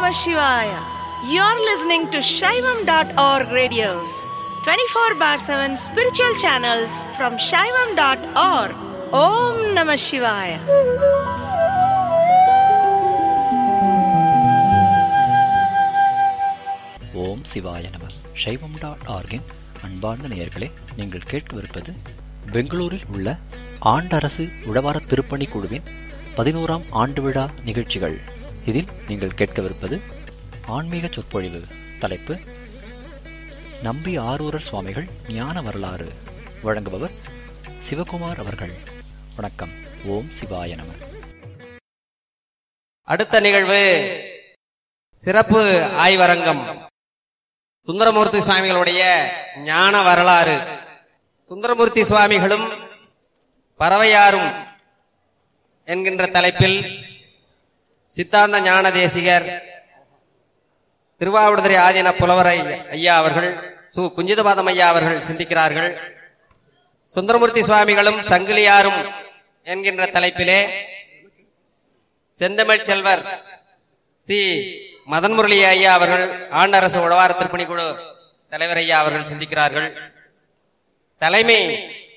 Namah Shivaya. You're listening to Shaivam.org radios, 24 bar 7 spiritual channels from Shaivam.org. Om Namah Shivaya. ஓம் சிவாய நம சைவம் dot ஆர்கின் அன்பார்ந்த நேயர்களே நீங்கள் கேட்கவிருப்பது பெங்களூரில் உள்ள ஆண்டரசு உழவார திருப்பணி குழுவின் பதினோராம் ஆண்டு விழா நிகழ்ச்சிகள் இதில் நீங்கள் கேட்கவிருப்பது ஆன்மீக சொற்பொழிவு தலைப்பு நம்பி ஆரூரர் சுவாமிகள் ஞான வரலாறு வழங்குபவர் சிவகுமார் அவர்கள் வணக்கம் ஓம் சிவாய நம அடுத்த நிகழ்வு சிறப்பு ஆய்வரங்கம் சுந்தரமூர்த்தி சுவாமிகளுடைய ஞான வரலாறு சுந்தரமூர்த்தி சுவாமிகளும் பறவையாரும் என்கின்ற தலைப்பில் சித்தாந்த ஞான தேசிகர் திருவாவடுதுறை ஆதீன புலவரை ஐயா அவர்கள் சு குஞ்சிதபாதம் ஐயா அவர்கள் சிந்திக்கிறார்கள் சுந்தரமூர்த்தி சுவாமிகளும் சங்கிலியாரும் என்கின்ற தலைப்பிலே செந்தமிழ் செல்வர் சி மதன் முரளி ஐயா அவர்கள் ஆண்டரசு உழவார திருப்பணி குழு தலைவர் ஐயா அவர்கள் சிந்திக்கிறார்கள் தலைமை